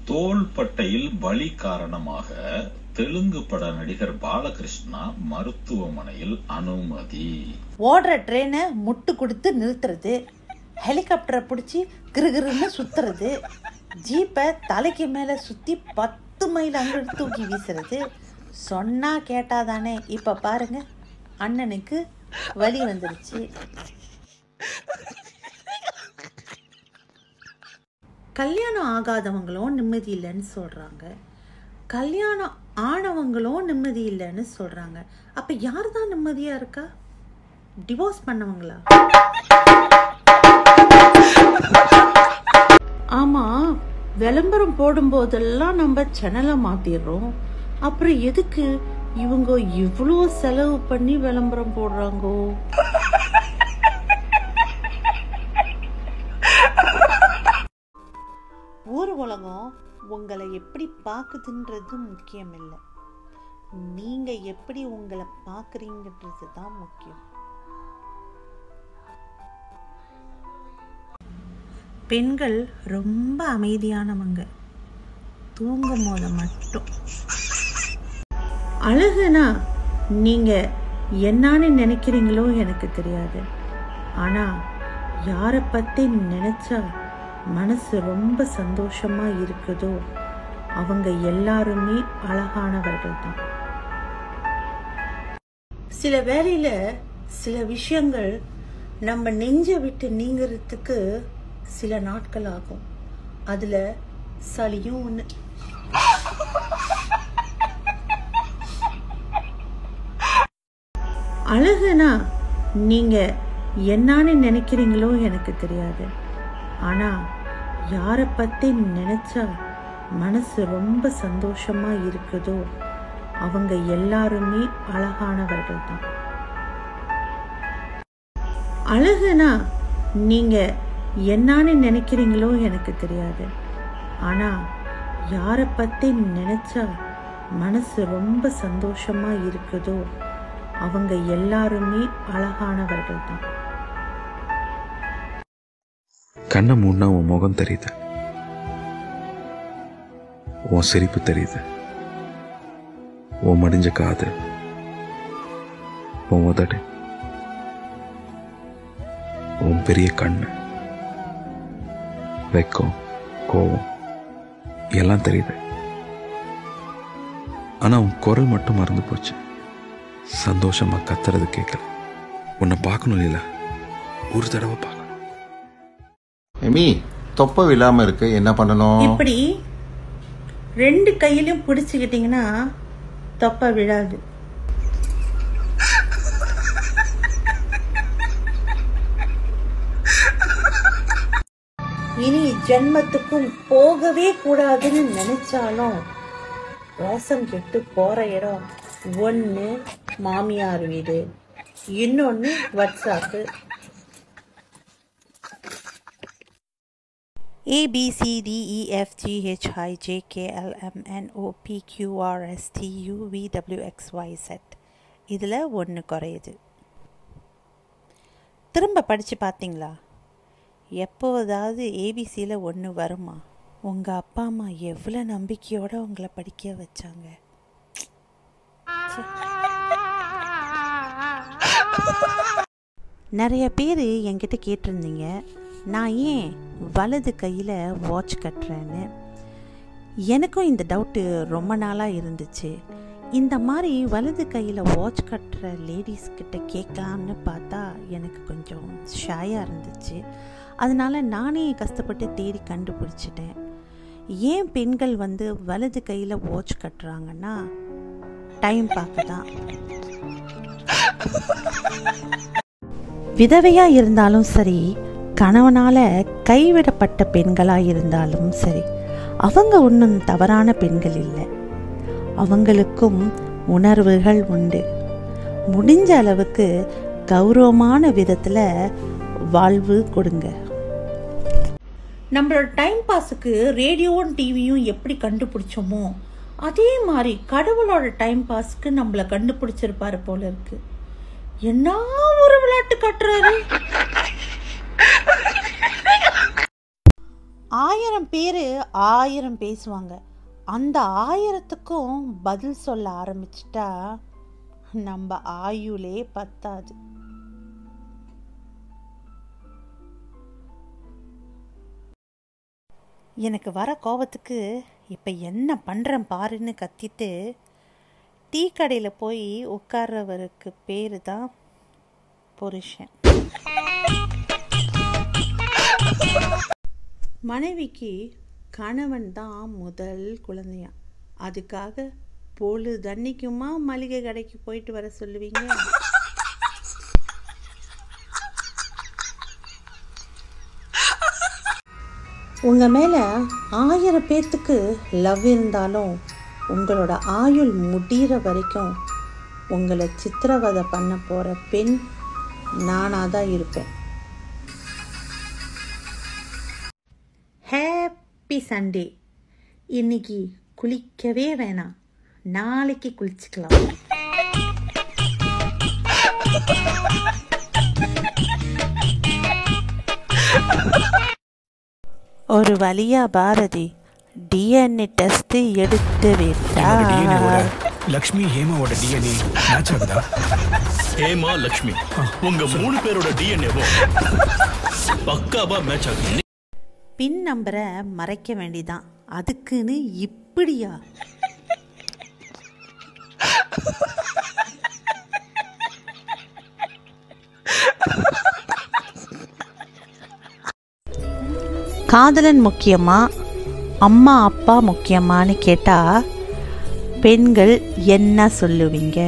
தோள்பட்டையில் வலி காரணமாக தெலுங்கு பட நடிகர் பாலகிருஷ்ணா மருத்துவமனையில் அனுமதி ஓடுற ட்ரெயினை முட்டு கொடுத்து நிறுத்துறது ஹெலிகாப்டரை பிடிச்சி கிருகிருன்னு சுத்துறது ஜீப்பை தலைக்கு மேலே சுற்றி பத்து மைல் அங்கிட்டு தூக்கி வீசுறது சொன்னா கேட்டாதானே இப்போ பாருங்க அண்ணனுக்கு வலி வந்துருச்சு கல்யாணம் ஆகாதவங்களும் நிம்மதி இல்லைன்னு சொல்கிறாங்க கல்யாணம் ஆனவங்களும் நிம்மதி இல்லைன்னு சொல்கிறாங்க அப்போ யார் தான் நிம்மதியாக இருக்கா டிவோர்ஸ் பண்ணவங்களா ஆமாம் விளம்பரம் போடும்போதெல்லாம் நம்ம சேனலை மாற்றிடுறோம் அப்புறம் எதுக்கு இவங்க இவ்வளோ செலவு பண்ணி விளம்பரம் போடுறாங்கோ ஊர் உலகம் உங்களை எப்படி பார்க்குதுன்றது முக்கியம் இல்லை நீங்கள் எப்படி உங்களை பார்க்குறீங்கன்றது தான் முக்கியம் பெண்கள் ரொம்ப அமைதியானவங்க தூங்கும் போது மட்டும் அழகுனா நீங்கள் என்னான்னு நினைக்கிறீங்களோ எனக்கு தெரியாது ஆனால் யாரை பற்றி நினச்சா மனசு ரொம்ப சந்தோஷமா இருக்குதோ அவங்க எல்லாருமே அழகானவர்கள் தான் சில வேளையில சில விஷயங்கள் நம்ம நெஞ்ச விட்டு நீங்கிறதுக்கு சில நாட்கள் ஆகும் அதுல சளியும் ஒண்ணு அழகுனா நீங்க என்னான்னு நினைக்கிறீங்களோ எனக்கு தெரியாது ஆனா யாரை பத்தி நினைச்சா மனசு ரொம்ப சந்தோஷமா இருக்குதோ அவங்க எல்லாருமே அழகானவர்கள் தான் அழகுனா நீங்க என்னான்னு நினைக்கிறீங்களோ எனக்கு தெரியாது ஆனா யாரை பத்தி நினைச்சா மனசு ரொம்ப சந்தோஷமா இருக்குதோ அவங்க எல்லாருமே அழகானவர்கள் தான் கண்ணை மூடினா உன் முகம் தெரியுது உன் சிரிப்பு தெரியுது உன் மடிஞ்ச காது உன் உதடு உன் பெரிய கண்ணு வெக்கம் கோவம் எல்லாம் தெரியுது ஆனா உன் குரல் மட்டும் மறந்து போச்சு சந்தோஷமா கத்துறது கேட்கல உன்னை பார்க்கணும் இல்ல ஒரு தடவை பார்க்கணும் எமி தொப்பை விழாம இருக்கு என்ன பண்ணணும் இப்படி ரெண்டு கையிலையும் பிடிச்சுக்கிட்டீங்கன்னா தொப்பை விழாது இனி ஜென்மத்துக்கும் போகவே கூடாதுன்னு நினைச்சாலும் ரோசம் கெட்டு போற இடம் ஒன்று மாமியார் வீடு இன்னொன்று WhatsApp A B C D E F G H I J K L M N O P Q R S T U V W X Y Z இதில் ஒன்று குறையுது திரும்ப படித்து பார்த்தீங்களா எப்போதாவது ஏபிசியில் ஒன்று வருமா உங்கள் அப்பா அம்மா எவ்வளோ நம்பிக்கையோடு உங்களை படிக்க வச்சாங்க ச்சே. நிறைய பேர் என்கிட்ட கேட்டிருந்தீங்க நான் ஏன் வலது கையில் வாட்ச் கட்டுறேன்னு எனக்கும் இந்த டவுட்டு ரொம்ப நாளாக இருந்துச்சு இந்த மாதிரி வலது கையில் வாட்ச் கட்டுற லேடிஸ் கிட்ட கேட்கலாம்னு பார்த்தா எனக்கு கொஞ்சம் ஷாயாக இருந்துச்சு அதனால நானே கஷ்டப்பட்டு தேடி கண்டுபிடிச்சிட்டேன் ஏன் பெண்கள் வந்து வலது கையில் வாட்ச் கட்டுறாங்கன்னா டைம் பார்க்க தான் விதவையா இருந்தாலும் சரி கணவனால கைவிடப்பட்ட பெண்களா இருந்தாலும் சரி அவங்க ஒன்றும் தவறான பெண்கள் இல்லை அவங்களுக்கும் உணர்வுகள் உண்டு முடிஞ்ச அளவுக்கு கௌரவமான விதத்தில் வாழ்வு கொடுங்க நம்மளோட டைம் பாஸுக்கு ரேடியோவும் டிவியும் எப்படி கண்டுபிடிச்சோமோ அதே மாதிரி கடவுளோட டைம் பாஸ்க்கு நம்மளை கண்டுபிடிச்சிருப்பாரு போல இருக்கு என்ன ஒரு விளையாட்டு காட்டுறாரு ஆயிரம் பேர் ஆயிரம் பேசுவாங்க அந்த ஆயிரத்துக்கும் பதில் சொல்ல ஆரம்பிச்சிட்டா நம்ம ஆயுளே பத்தாது எனக்கு வர கோபத்துக்கு இப்போ என்ன பண்ணுறேன் பாருன்னு கத்திட்டு டீ கடையில் போய் உட்கார்றவருக்கு பேர் தான் புருஷன் மனைவிக்கு கணவன் தான் முதல் குழந்தையா அதுக்காக பொழுதன்னைக்குமா மளிகை கடைக்கு போயிட்டு வர சொல்லுவீங்க உங்கள் மேலே ஆயிரம் பேர்த்துக்கு லவ் இருந்தாலும் உங்களோட ஆயுள் முடிகிற வரைக்கும் உங்களை சித்திரவதை பண்ண போகிற பெண் நானாக தான் இருப்பேன் ஹாப்பி சண்டே இன்னைக்கு குளிக்கவே வேணாம் நாளைக்கு குளிச்சுக்கலாம் ஒரு வழியா பாரதி டிஎன்ஏ டெஸ்ட் எடுத்து என்னோட டிஎன்ஏவோட விட்டார் லக்ஷ்மி ஹேமாவோட டிஎன்ஏ மேட்ச் ஆகுதா ஹேமா லக்ஷ்மி உங்க மூணு பேரோட டிஎன்ஏவும் பக்காவா மேட்ச் ஆகுது பின் நம்பரை மறைக்க வேண்டிதான் அதுக்குன்னு இப்படியா காதலன் முக்கியமா அம்மா அப்பா முக்கியமான்னு கேட்டா பெண்கள் என்ன சொல்லுவீங்க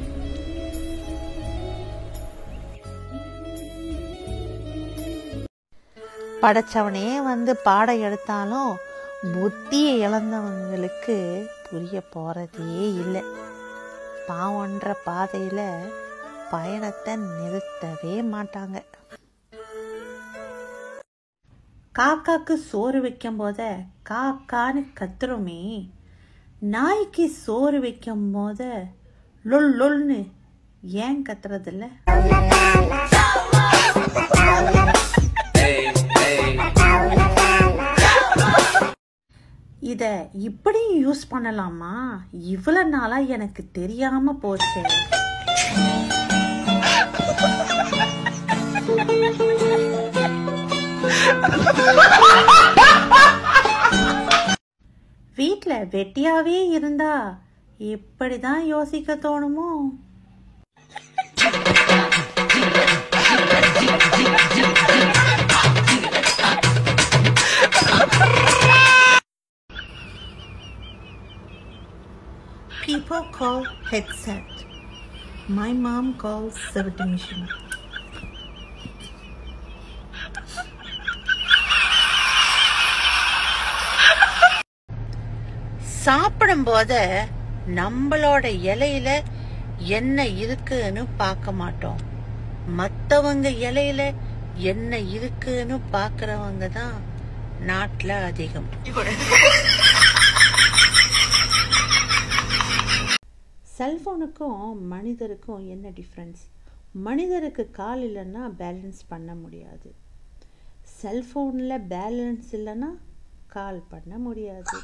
படைச்சவனே வந்து பாடம் எடுத்தாலும் புத்தியை இழந்தவங்களுக்கு புரிய போறதே இல்லை பாவன்ற பாதையில பயணத்தை நிறுத்தவே மாட்டாங்க காக்காக்கு சோறு வைக்கும் போத காக்கான்னு கத்துறோமே நாய்க்கு சோறு வைக்கும் போத லொல் லொல்னு ஏன் கத்துறதில்ல இத இப்படியும் யூஸ் பண்ணலாமா இவ்வளவு நாளா எனக்கு தெரியாம போச்சே வீட்ல வெட்டியாவே இருந்தா எப்படிதான் யோசிக்க தோணுமோ People call headset. My mom calls sewing machine. சாப்பிடும்போது நம்மளோட இலையில என்ன இருக்குன்னு பார்க்க மாட்டோம் மத்தவங்க இலையில என்ன இருக்குன்னு பார்க்கறவங்க தான் நாட்டுல அதிகம் செல்ஃபோனுக்கும் மனிதருக்கும் என்ன டிஃப்ரென்ஸ் மனிதருக்கு கால் இல்லைன்னா பேலன்ஸ் பண்ண முடியாது செல்ஃபோனில் பேலன்ஸ் இல்லைன்னா கால் பண்ண முடியாது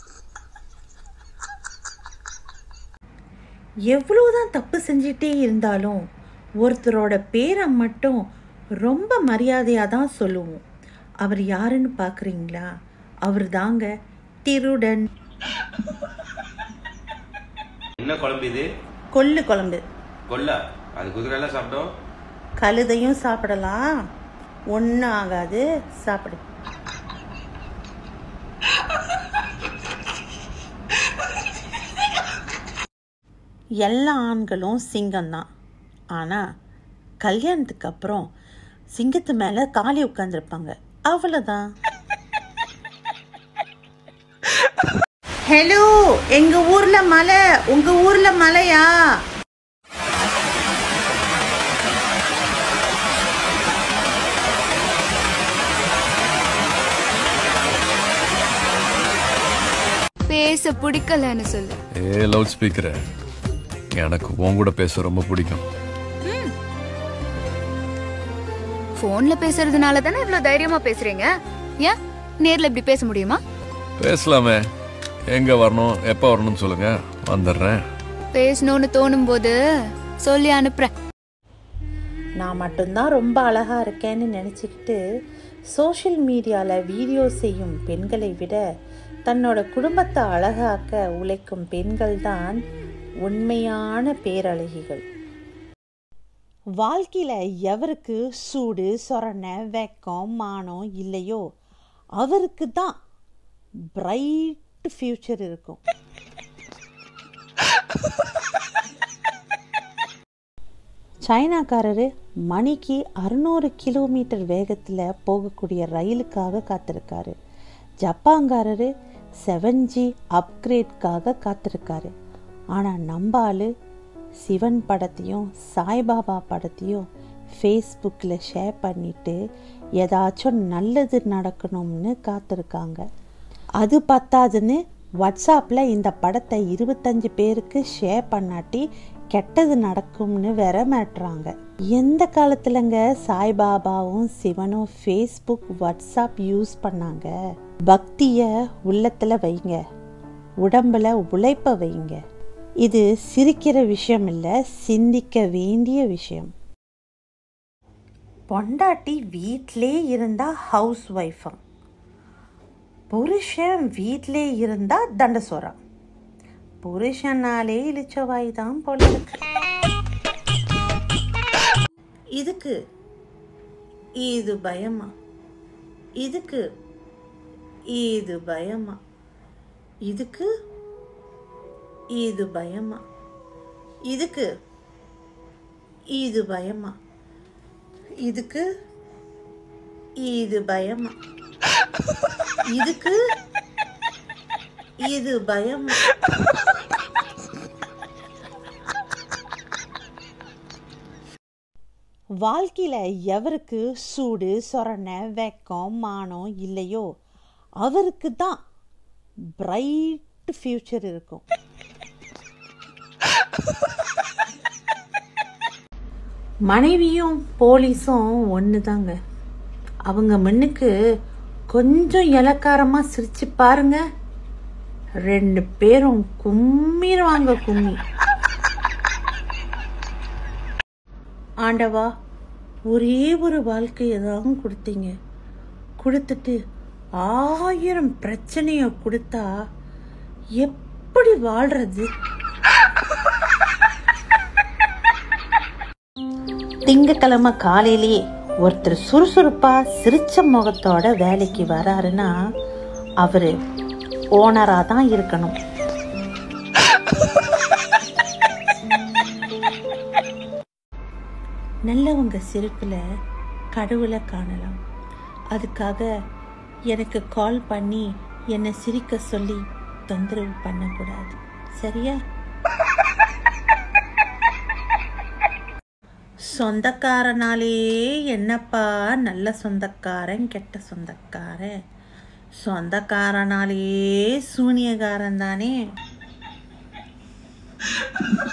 எவ்வளவுதான் தப்பு செஞ்சிட்டே இருந்தாலும் ஒருத்தரோட பேரை மட்டும் ரொம்ப மரியாதையாக தான் சொல்லுவோம் அவர் யாருன்னு பார்க்குறீங்களா அவர் தாங்க திருடன் என்ன குழம்பு இது கொள்ளு குழம்பு கொல்லா அது குதிரை எல்லாம் சாப்பிட்டோம் கழுதையும் சாப்பிடலாம் ஒன்றும் ஆகாது சாப்பிடு எல்லா ஆண்களும் சிங்கம்தான் ஆனால் கல்யாணத்துக்கு அப்புறம் சிங்கத்து மேலே காலி உட்காந்துருப்பாங்க அவ்வளோதான் ஹலோ எங்க ஊர்ல மலை உங்க ஊர்ல மலையா பேச பிடிக்கலன்னு சொல்லு ஏ லவுட் ஸ்பீக்கர் எனக்கு உன் கூட பேச ரொம்ப பிடிக்கும் போன்ல பேசுறதுனால தானே இவ்ளோ தைரியமா பேசுறீங்க ஏன் நேர்ல இப்படி பேச முடியுமா பேசலாமே எங்க வரணும் எப்போ வரணும்னு சொல்லுங்க வந்துடுறேன் பேசணும்னு தோணும் போது சொல்லி அனுப்புறேன் நான் மட்டும்தான் ரொம்ப அழகா இருக்கேன்னு நினச்சிக்கிட்டு சோஷியல் மீடியாவில் வீடியோ செய்யும் பெண்களை விட தன்னோட குடும்பத்தை அழகாக்க உழைக்கும் பெண்கள் தான் உண்மையான பேரழகிகள் வாழ்க்கையில் எவருக்கு சூடு சொரணை வெக்கம் மானம் இல்லையோ அவருக்கு தான் பிரைட் ஃப்யூச்சர் இருக்கும் சைனாக்காரரு மணிக்கு அறுநூறு கிலோமீட்டர் வேகத்தில் போகக்கூடிய ரயிலுக்காக காத்திருக்காரு ஜப்பான்காரரு செவன் ஜி அப்கிரேட்காக காத்திருக்காரு ஆனால் நம்ம ஆளு சிவன் படத்தையும் சாய்பாபா படத்தையும் ஃபேஸ்புக்கில் ஷேர் பண்ணிட்டு ஏதாச்சும் நல்லது நடக்கணும்னு காத்திருக்காங்க அது பத்தாதுன்னு வாட்ஸ்அப்பில் இந்த படத்தை இருபத்தஞ்சு பேருக்கு ஷேர் பண்ணாட்டி கெட்டது நடக்கும்னு வேற மாட்டுறாங்க எந்த காலத்துலங்க சாய்பாபாவும் சிவனும் ஃபேஸ்புக் வாட்ஸ்அப் யூஸ் பண்ணாங்க பக்தியை உள்ளத்தில் வைங்க உடம்புல உழைப்ப வைங்க இது சிரிக்கிற விஷயம் இல்லை சிந்திக்க வேண்டிய விஷயம் பொண்டாட்டி வீட்டிலே இருந்தா ஹவுஸ் ஒய்ஃபா புருஷன் வீட்டிலே இருந்தா தண்டசோரா புருஷனாலே இழிச்சவாய் தான் போல இருக்கு இதுக்கு இது பயமா இதுக்கு இது பயமா இதுக்கு இது பயமா இதுக்கு இது பயமா இதுக்கு இது பயமா இதுக்கு இது பயமா வாழ்க்கையில் எவருக்கு சூடு சொரணை வெக்கம் மானம் இல்லையோ அவருக்கு தான் பிரைட் ஃப்யூச்சர் இருக்கும் மனைவியும் போலீஸும் ஒன்று தாங்க அவங்க முன்னுக்கு கொஞ்சம் இலக்காரமாக சிரிச்சு பாருங்க ரெண்டு பேரும் கும்மிடுவாங்க கும்மி ஆண்டவா ஒரே ஒரு வாழ்க்கையை தான் கொடுத்தீங்க கொடுத்துட்டு ஆயிரம் பிரச்சனைய கொடுத்தா எப்படி வாழ்றது திங்கக்கிழமை காலையிலேயே ஒருத்தர் சுறுசுறுப்பா சிரிச்ச முகத்தோட வேலைக்கு வராருன்னா அவரு ஓனரா தான் இருக்கணும் நல்லவங்க சிரிப்புல கடவுளை காணலாம் அதுக்காக எனக்கு கால் பண்ணி என்னை சிரிக்க சொல்லி தொந்தரவு பண்ணக்கூடாது சரியா சொந்தக்காரனாலே என்னப்பா நல்ல சொந்தக்காரன் கெட்ட சொந்தக்காரன் சொந்தக்காரனாலே சூனியக்காரன் தானே